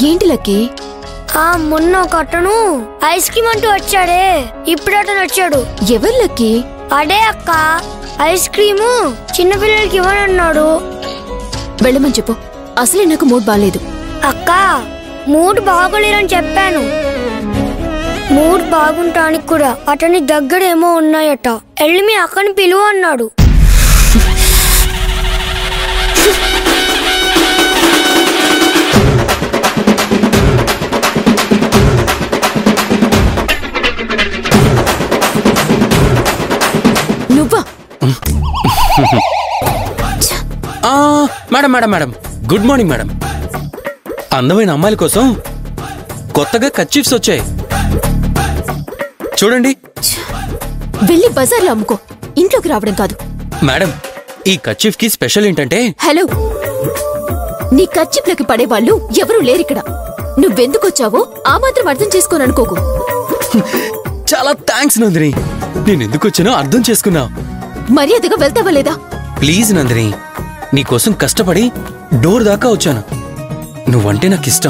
ఏంటి లక్కీ ఆ మొన్న ఒక అతను ఐస్ క్రీమ్ అంటూ వచ్చాడే ఇప్పుడు అతను వచ్చాడు ఎవరు లక్కీ అడే అక్క ఐస్ క్రీము చిన్నపిల్లలకి ఇవ్వనన్నాడు వెళ్ళమని చెప్పు అసలే నాకు మూడ్ బాగాలేదు అక్క మూడ్ బాగోలేదని చెప్పాను మూడ్ బాగుంటానికి కూడా అతని దగ్గర ఏమో ఉన్నాయట వెళ్ళి మీ అక్కని పిలువ అన్నాడు నువ్వా ఆ, madam madam madam good morning madam అందమైన అమ్మాయిల కోసం కొత్తగా కచ్చిప్స్ వచ్చాయి చూడండి వెళ్ళి బజార్లో అమ్ముకో ఇంట్లోకి రావడం కాదు మేడం ఈ కచ్చిఫ్ కి స్పెషల్ ఏంటంటే హలో నీ కచ్చిప్లకి పడేవాళ్ళు ఎవరూ లేరిక్కడ నువ్వెందుకొచ్చావో ఆ మాత్రం అర్థం చేసుకోను అనుకోకు చాలా థ్యాంక్స్ నందిని నేను ఎందుకు వచ్చానో అర్థం చేసుకున్నా మర్యాదగా వెళ్తావా లేదా ప్లీజ్ నందిని నీకోసం కష్టపడి డోర్ దాకా వచ్చాను నువ్వంటే నాకు ఇష్టం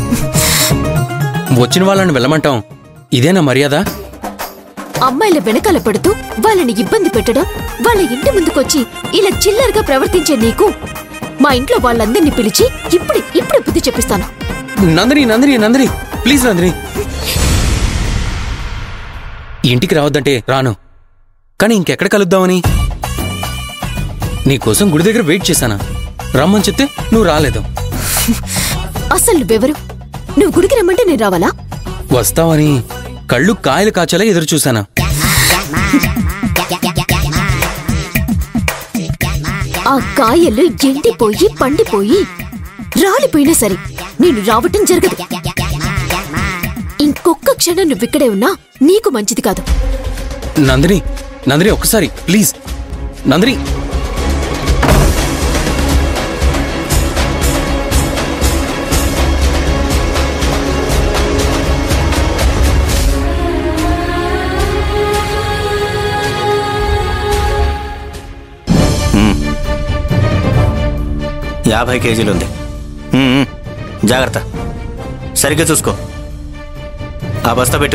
వచ్చిన వాళ్ళని వెళ్ళమంటాం ఇదేనా మర్యాద అమ్మాయిల వెనకాల పడుతూ వాళ్ళని ఇబ్బంది పెట్టడం వాళ్ళ ఇంటి ముందుకొచ్చి ఇలా చిల్లరగా ప్రవర్తించే నీకు మా ఇంట్లో వాళ్ళందరినీ పిలిచి ఇప్పుడు ఇప్పుడు బుద్ధి చెప్పిస్తాను నందిని నందిని నందిని ప్లీజ్ నందిని ఇంటికి రావద్దంటే రాను కానీ ఇంకెక్కడ కలుద్దామని నీకోసం గుడి దగ్గర వెయిట్ చేశానా రమ్మని చెప్తే నువ్వు రాలేదు అసలు నువ్వెవరు నువ్వు గుడికి రమ్మంటే నేను రావాలా వస్తావని కళ్ళు కాయలు కాచేలా ఎదురు చూశానా ఆ కాయలు ఎండిపోయి పండిపోయి రాలిపోయినా సరే నేను రావటం జరగదు ఇంకొక్క క్షణం నువ్విక్కడే ఉన్నా నీకు మంచిది కాదు నందిని నందిని ఒక్కసారి ప్లీజ్ నందిని యాభై కేజీలు ఉంది ఉమ్, ఉమ్. జాగ్రత్త సరిగ్గా చూసుకో ఆ బస్తా పెట్టు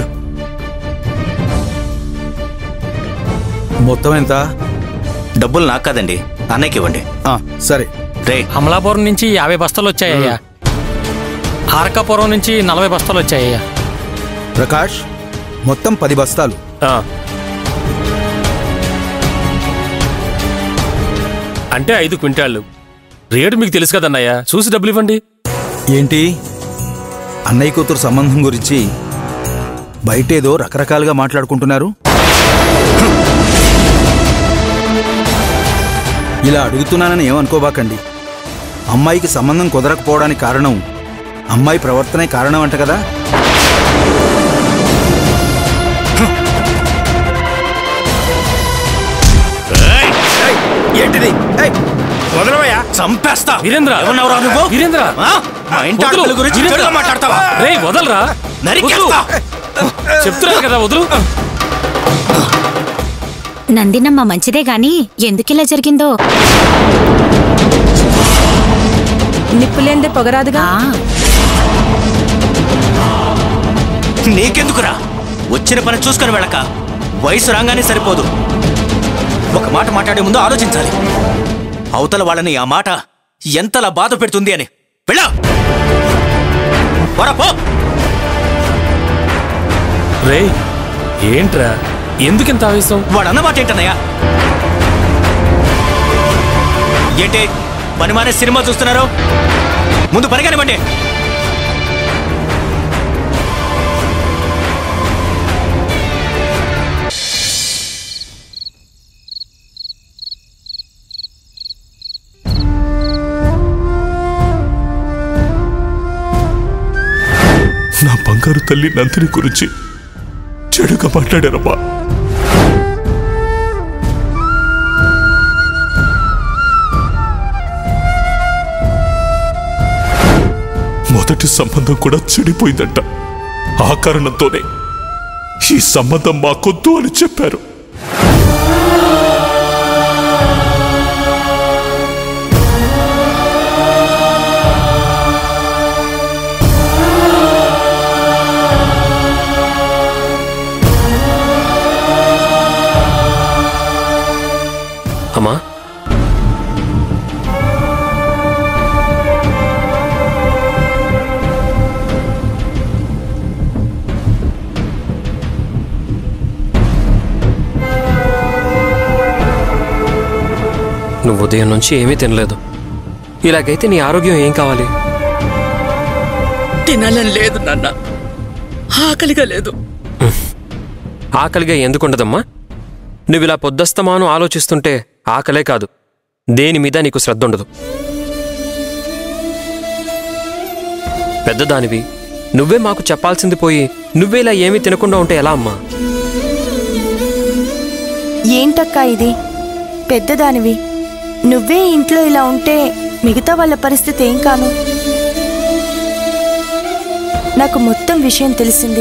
మొత్తం ఎంత డబ్బులు నాకు కాదండి అన్నయ్యకి ఇవ్వండి ఆ, సరే రే అమలాపురం నుంచి యాభై బస్తాలు వచ్చాయ్యా ఆరకాపురం నుంచి నలభై బస్తాలు వచ్చాయ్యా ప్రకాష్ మొత్తం పది బస్తాలు అంటే ఐదు క్వింటాళ్ళు రేటు మీకు తెలుసు కదన్నయ్య చూసి డబ్బులు ఇవ్వండి ఏంటి అన్నయ్య కూతురు సంబంధం గురించి బయటేదో రకరకాలుగా మాట్లాడుకుంటున్నారు ఇలా అడుగుతున్నానని ఏమనుకోబాకండి అమ్మాయికి సంబంధం కుదరకపోవడానికి కారణం అమ్మాయి ప్రవర్తనే కారణం అంట కదా ఏంటిది ఏయ్! వదలవయ్యా చంపేస్తా వీరేంద్ర ఏమన్నావురా నువ్వు వీరేంద్ర ఆ? మా ఇంటి వదలు. ఆడపిల్ల గురించి వీరేంద్ర. చెడుగా మాట్లాడతావా రే వదలరా నరికేస్తా చెప్తున్నాను కదా వదులు నందినమ్మ మంచిదే గాని ఎందుకిలా జరిగిందో నిప్పులేందే పొగరాదుగా ఆ నీకెందుకురా వచ్చిన పని చూసుకొని వెళ్ళక వయసు రాగానే సరిపోదు ఒక మాట మాట్లాడే ముందు ఆలోచించాలి అవతల వాళ్ళని ఆ మాట ఎంతలా బాధ పెడుతుంది అని వెళ్ళా పో రే ఏంట్రా ఎందుకింత ఆవేశం వాడు అన్నమాట ఏంటన్నయ్యా ఏంటి పని మానే సినిమా చూస్తున్నారు ముందు పని కానివ్వండి నా బంగారు తల్లి నందిని గురించి చెడుగా మాట్లాడారమ్మా మొదటి సంబంధం కూడా చెడిపోయిందంట ఆ కారణంతోనే ఈ సంబంధం మాకొద్దు అని చెప్పారు నువ్వు ఉదయం నుంచి ఏమీ తినలేదు ఇలాగైతే నీ ఆరోగ్యం ఏం కావాలి తినాలని లేదు నాన్న ఆకలిగా లేదు ఆకలిగా ఎందుకుండదమ్మా నువ్వు ఇలా పొద్దస్తమాను ఆలోచిస్తుంటే ఆకలే కాదు దేని మీద నీకు శ్రద్ధ ఉండదు పెద్దదానివి నువ్వే మాకు చెప్పాల్సింది పోయి నువ్వే ఇలా ఏమీ తినకుండా ఉంటే ఎలా అమ్మా ఏంటక్కా ఇది పెద్దదానివి నువ్వే ఇంట్లో ఇలా ఉంటే మిగతా వాళ్ళ పరిస్థితి ఏం కాను నాకు మొత్తం విషయం తెలిసింది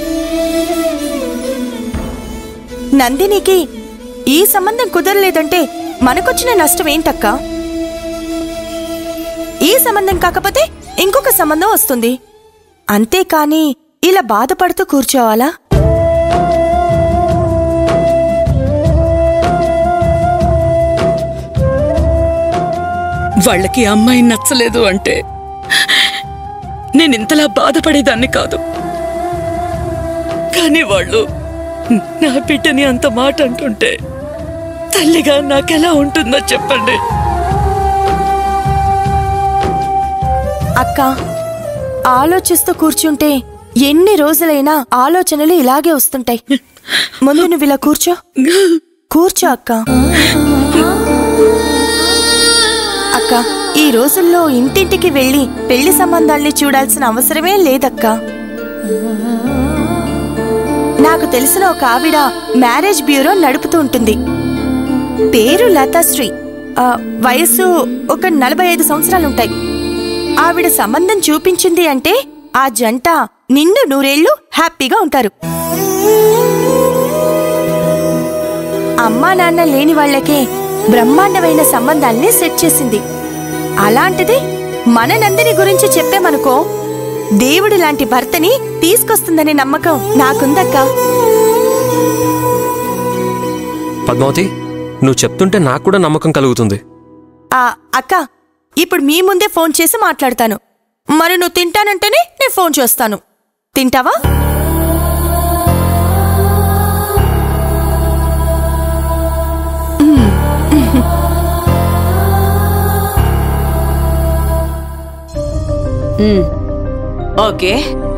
నందినికి ఈ సంబంధం కుదరలేదంటే మనకొచ్చిన నష్టం ఏంటక్కా ఈ సంబంధం కాకపోతే ఇంకొక సంబంధం వస్తుంది అంతేకాని ఇలా బాధపడుతూ కూర్చోవాలా వాళ్ళకి ఈ అమ్మాయి నచ్చలేదు అంటే నేను ఇంతలా బాధపడేదాన్ని కాదు కానీ వాళ్ళు నా బిడ్డని అంత మాట అంటుంటే తల్లిగా నాకెలా ఉంటుందో చెప్పండి అక్క ఆలోచిస్తూ కూర్చుంటే ఎన్ని రోజులైనా ఆలోచనలు ఇలాగే వస్తుంటాయి ముందు నువ్వు ఇలా కూర్చో కూర్చో అక్క అక్క ఈ రోజుల్లో ఇంటింటికి వెళ్ళి పెళ్లి సంబంధాల్ని చూడాల్సిన అవసరమే లేదక్క నాకు తెలిసిన ఒక ఆవిడ మ్యారేజ్ బ్యూరో నడుపుతూ ఉంటుంది పేరు లతాశ్రీ ఆ, వయసు ఒక నలభై ఐదు సంవత్సరాలుంటాయి ఆవిడ సంబంధం చూపించింది అంటే ఆ జంట నిండు నూరేళ్లు హ్యాపీగా ఉంటారు అమ్మా నాన్న లేని వాళ్ళకే బ్రహ్మాండమైన సంబంధాల్ని సెట్ చేసింది అలాంటిది మన నందిని గురించి చెప్పామనుకో దేవుడు లాంటి భర్తని తీసుకొస్తుందనే నమ్మకం నాకుందక్కా పద్మావతి నువ్వు చెప్తుంటే నాకు కూడా నమ్మకం కలుగుతుంది ఆ అక్క ఇప్పుడు మీ ముందే ఫోన్ చేసి మాట్లాడతాను మరి నువ్వు తింటానంటేనే నేను ఫోన్ చేస్తాను తింటావా ఓకే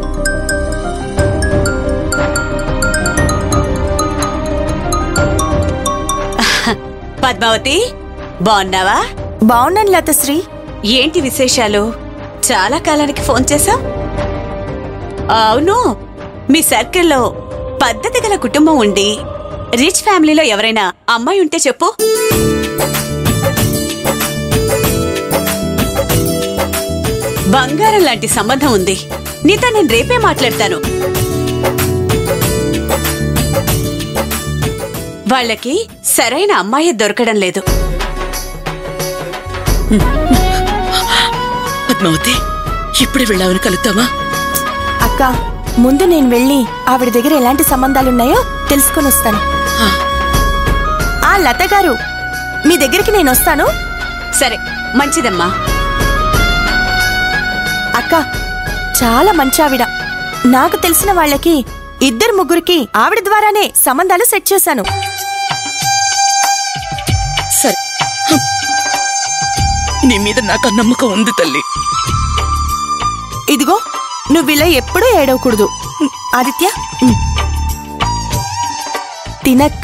పద్మావతి బాగున్నావా బాగున్నాను లతశ్రీ ఏంటి విశేషాలు చాలా కాలానికి ఫోన్ చేశావు అవును మీ సర్కిల్లో పద్ధతి గల కుటుంబం ఉండి రిచ్ ఫ్యామిలీలో ఎవరైనా అమ్మాయి ఉంటే చెప్పు బంగారం లాంటి సంబంధం ఉంది నీతో నేను రేపే మాట్లాడతాను వాళ్ళకి సరైన అమ్మాయి దొరకడం లేదు పద్మావతి ఇప్పుడే వెళ్ళామని కలుద్దామా అక్క ముందు నేను వెళ్ళి ఆవిడ దగ్గర ఎలాంటి సంబంధాలున్నాయో తెలుసుకొని వస్తాను ఆ లత గారు మీ దగ్గరికి నేను వస్తాను సరే మంచిదమ్మా అక్క చాలా మంచి ఆవిడ నాకు తెలిసిన వాళ్ళకి ఇద్దరు ముగ్గురికి ఆవిడ ద్వారానే సంబంధాలు సెట్ చేశాను సరే నీ మీద నాకు ఆ నమ్మకం ఉంది తల్లి ఇదిగో నువ్విలా ఎప్పుడూ ఏడవకూడదు ఆదిత్య ఉమ్. తినక్క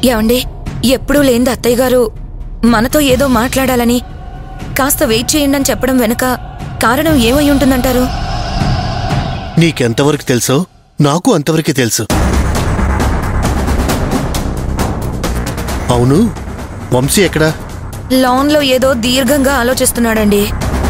ఏమండి ఎప్పుడూ లేని అత్తయ్య గారు మనతో ఏదో మాట్లాడాలని కాస్త వెయిట్ చేయండి అని చెప్పడం వెనుక కారణం ఏమై ఉంటుందంటారు నీకెంతవరకు తెలుసో నాకు అంతవరకే తెలుసు అవును వంశీ ఎక్కడా లాన్లో ఏదో దీర్ఘంగా ఆలోచిస్తున్నాడండి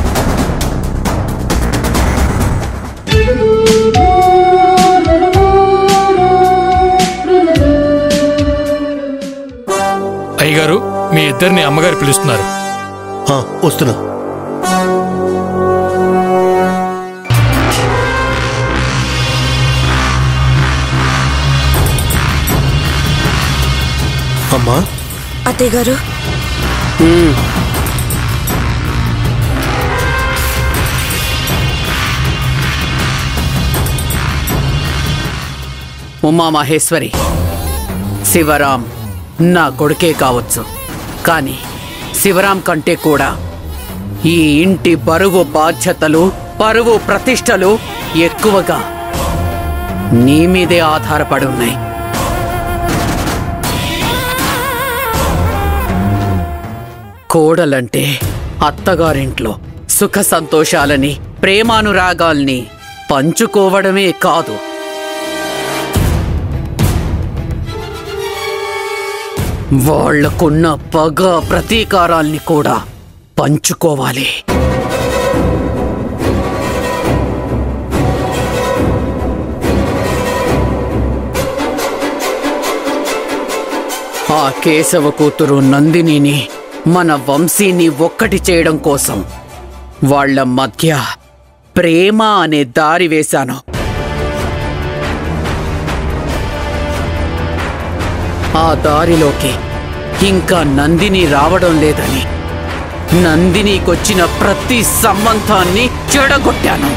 అయ్యగారు మీ ఇద్దరిని అమ్మగారు పిలుస్తున్నారు ఆ, వస్తున్నా అమ్మా అత్తయ్య గారు ఉమామహేశ్వరి శివరాం నా కొడుకే కావచ్చు కానీ శివరాం కంటే కూడా ఈ ఇంటి బరువు బాధ్యతలు పరువు ప్రతిష్టలు ఎక్కువగా నీ మీదే ఆధారపడి ఉన్నాయి కోడలంటే అత్తగారింట్లో సుఖ సంతోషాలని ప్రేమానురాగాల్ని పంచుకోవడమే కాదు వాళ్లకున్న పగ ప్రతీకారాల్ని కూడా పంచుకోవాలి ఆ కేశవ కూతురు నందినిని మన వంశీని ఒక్కటి చేయడం కోసం వాళ్ళ మధ్య ప్రేమ అనే దారి వేశాను ఆ దారిలోకి ఇంకా నందిని రావడం లేదని నందినికొచ్చిన ప్రతి సంబంధాన్ని చెడగొట్టాను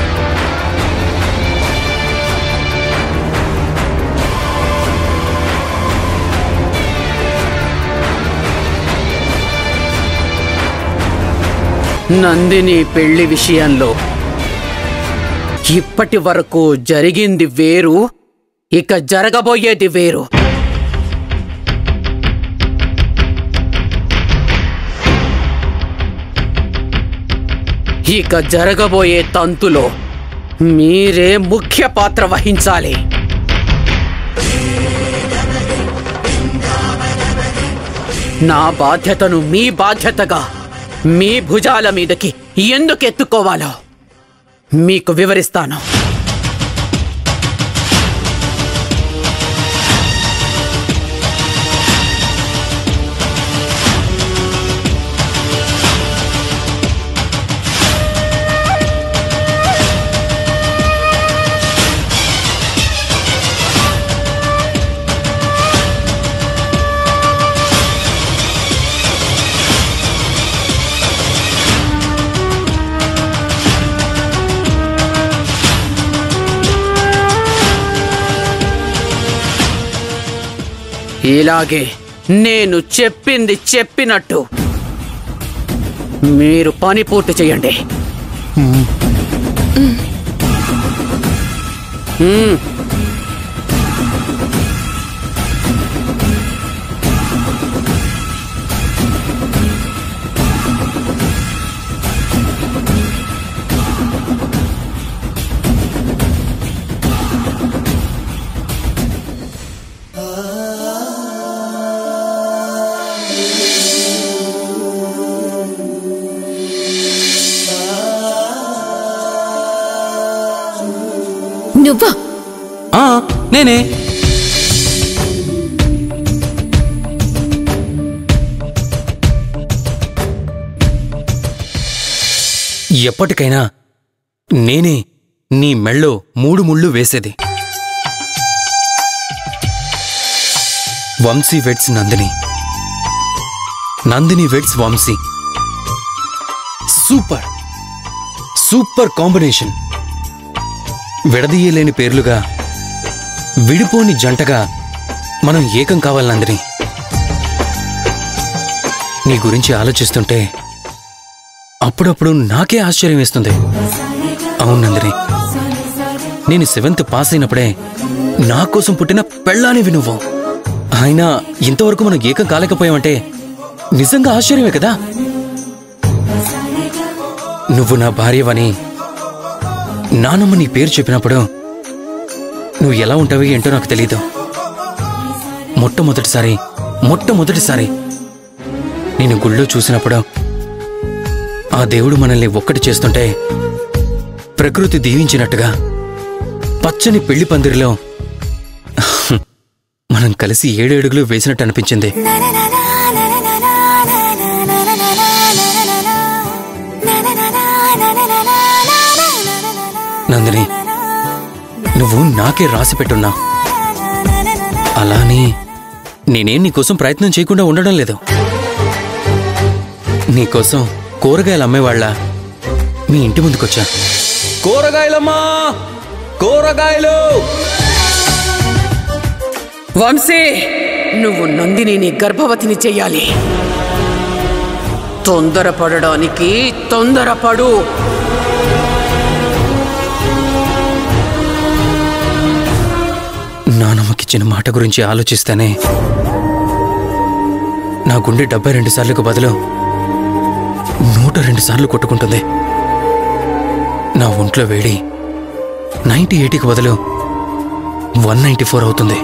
నందిని పెళ్లి విషయంలో ఇప్పటి వరకు జరిగింది వేరు ఇక జరగబోయేది వేరు ఇక జరగబోయే తంతులో మీరే ముఖ్య పాత్ర వహించాలి నా బాధ్యతను మీ బాధ్యతగా మీ భుజాల మీదకి ఎందుకు ఎత్తుకోవాలో మీకు వివరిస్తాను ఇలాగే నేను చెప్పింది చెప్పినట్టు మీరు పని పూర్తి చేయండి మ్మ్. నువ్వా ఆ, నేనే ఎప్పటికైనా నేనే నీ మెళ్ళో మూడు ముళ్ళు వేసేది Vamsi weds Nandini Nandini weds Vamsi super super combination విడదీయలేని పేర్లుగా విడిపోని జంటగా మనం ఏకం కావాలి నందిని నీ గురించి ఆలోచిస్తుంటే అప్పుడప్పుడు నాకే ఆశ్చర్యం వేస్తుంది అవును నందిని నేను సెవెంత్ పాస్ అయినప్పుడే నా కోసం పుట్టిన పెళ్ళానివి నువ్వు అయినా ఇంతవరకు మనం ఏకం కాలేకపోయామంటే నిజంగా ఆశ్చర్యమే కదా నువ్వు నా భార్యవని నానమ్మ నీ పేరు చెప్పినప్పుడు నువ్వు ఎలా ఉంటావో ఏంటో నాకు తెలీదు మొట్టమొదటిసారి మొట్టమొదటిసారి నేను గుళ్ళో చూసినప్పుడు ఆ దేవుడు మనల్ని ఒక్కటి చేస్తుంటే ప్రకృతి దీవించినట్టుగా పచ్చని పెళ్లి పందిరిలో మనం కలిసి ఏడేడుగులు వేసినట్టు అనిపించింది నందిని నువ్వు నాకే రాసి పెట్టున్నా అలానే నేనేం నీకోసం ప్రయత్నం చేయకుండా ఉండడం లేదు నీకోసం కూరగాయలు అమ్మేవాళ్ళ మీ ఇంటి ముందుకొచ్చా కూరగాయలమ్మా కూరగాయలు వంశీ నువ్వు నందినిని గర్భవతిని చెయ్యాలి తొందరపడడానికి తొందరపడు నానమ్మకిచ్చిన మాట గురించి ఆలోచిస్తేనే నా గుండె డెబ్బై రెండు సార్లకు బదులు నూట రెండు సార్లు కొట్టుకుంటుంది నా ఒంట్లో వేడి నైంటీ ఎయిటీకి బదులు వన్ నైంటీ ఫోర్ అవుతుంది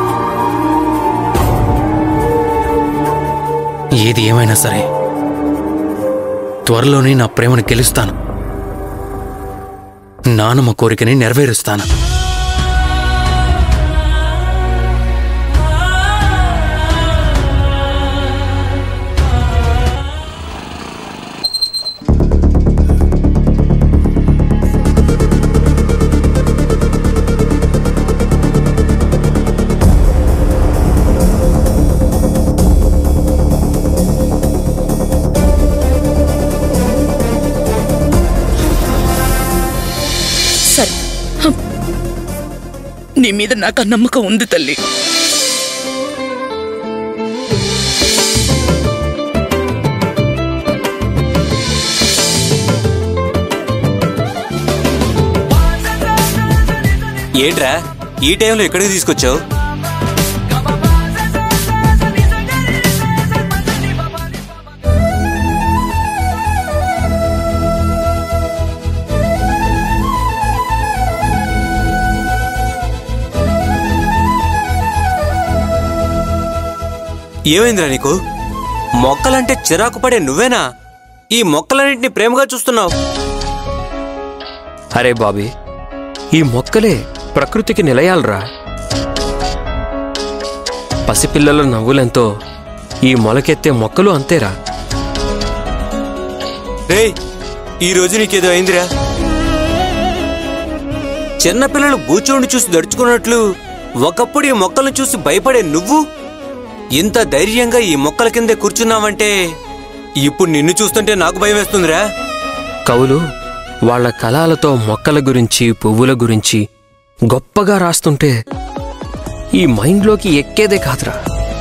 ఏది ఏమైనా సరే త్వరలోనే నా ప్రేమను గెలుస్తాను నానమ్మ కోరికని నెరవేరుస్తాను సరే హం. నీ మీద నాకు ఆ నమ్మకం ఉంది తల్లి ఏంట్రా ఈ టైంలో ఎక్కడికి తీసుకొచ్చావు ఏమైందిరా నీకు మొక్కలంటే చిరాకు పడే నువ్వేనా ఈ మొక్కలన్నింటినీ ప్రేమగా చూస్తున్నావు అరే బాబీ ఈ మొక్కలే ప్రకృతికి నిలయాలరా పసిపిల్లల నవ్వులెంతో ఈ మొలకెత్తే మొక్కలు అంతేరా రే ఈ రోజు నీకేదో అయిందిరా చిన్నపిల్లలు బూచోడిని చూసి దడుచుకున్నట్లు ఒకప్పుడు ఈ మొక్కలను చూసి భయపడే నువ్వు ఇంత ధైర్యంగా ఈ మొక్కల కిందే కూర్చున్నావంటే ఇప్పుడు నిన్ను చూస్తుంటే నాకు భయం వేస్తుందిరా కవులు వాళ్ళ కళాలతో మొక్కల గురించి పువ్వుల గురించి గొప్పగా రాస్తుంటే ఈ మైండ్లోకి ఎక్కేదే కాదురా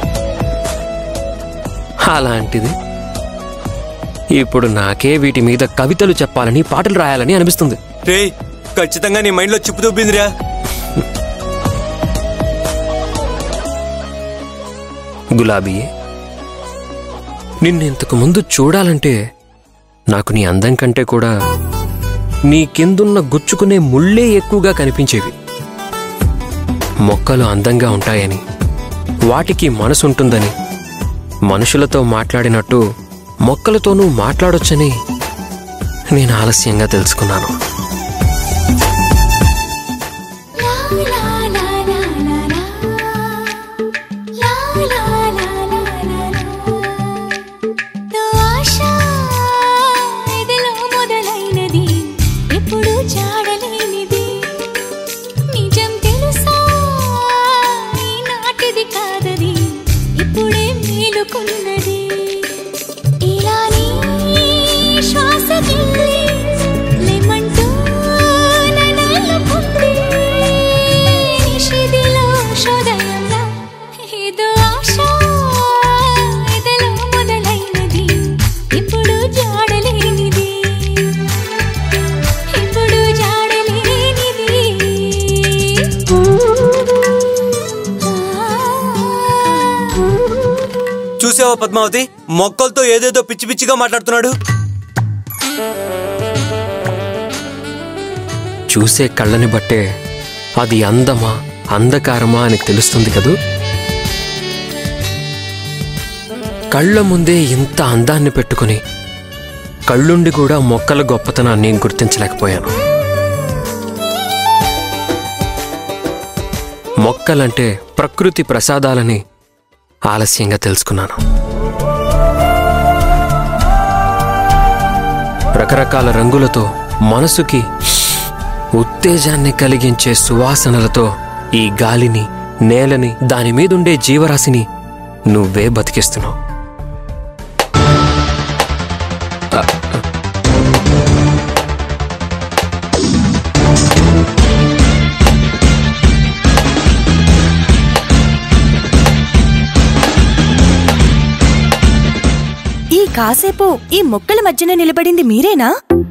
అలాంటిది ఇప్పుడు నాకే వీటి మీద కవితలు చెప్పాలని పాటలు రాయాలని అనిపిస్తుంది రే ఖచ్చితంగా నీ మైండ్లో చిప్పు దొబ్బిందిరా గులాబీ నిన్నెంతకు ముందు చూడాలంటే నాకు నీ అందం కంటే కూడా నీ కిందున్న గుచ్చుకునే ముళ్ళే ఎక్కువగా కనిపించేవి మొక్కలు అందంగా ఉంటాయని వాటికి మనసుంటుందని మనుషులతో మాట్లాడినట్టు మొక్కలతోనూ మాట్లాడొచ్చని నేను ఆలస్యంగా తెలుసుకున్నాను ఆశ ఎదలో మొదలైనది ఎప్పుడు చాడలేనిది నిజం తెలుసా ఈనాటిది కాదది ఇప్పుడే మేలుకున్నది ఇలా నీ శ్వాస గిల్లి లెమంటూ చూసావా పద్మావతి మొక్కలతో ఏదేదో పిచ్చి పిచ్చిగా మాట్లాడుతున్నాడు చూసే కళ్ళని బట్టే అది అందమా అంధకారమా అని తెలుస్తుంది కదూ కళ్ళ ముందే ఇంత అందాన్ని పెట్టుకుని కళ్ళుండి కూడా మొక్కల గొప్పతనాన్ని గుర్తించలేకపోయాను మొక్కలంటే ప్రకృతి ప్రసాదాలని ఆలస్యంగా తెలుసుకున్నాను రకరకాల రంగులతో మనసుకి ఉత్తేజాన్ని కలిగించే సువాసనలతో ఈ గాలిని నేలని దాని మీదుండే జీవరాశిని నువ్వే బతికిస్తున్నావు ఈ కాసేపు ఈ మొక్కల మధ్యన నిలబడింది మీరేనా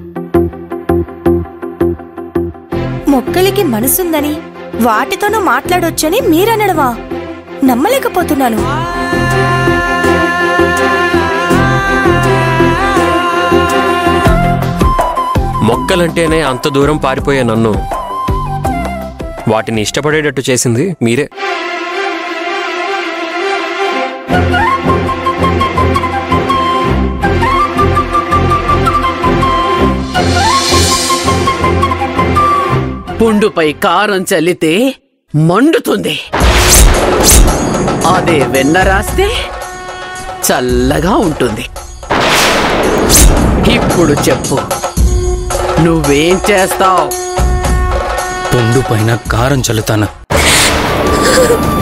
మొక్కలకి మనసుందని వాటితోనూ మాట్లాడొచ్చని మీరనడమా నమ్మలేకపోతున్నాను మొక్కలంటేనే అంత దూరం పారిపోయే నన్ను వాటిని ఇష్టపడేటట్టు చేసింది మీరే పుండుపై కారం చల్లితే మండుతుంది అదే వెన్న రాస్తే చల్లగా ఉంటుంది ఇప్పుడు చెప్పు నువ్వేం చేస్తావు పుండు పైన కారం చల్లుతాను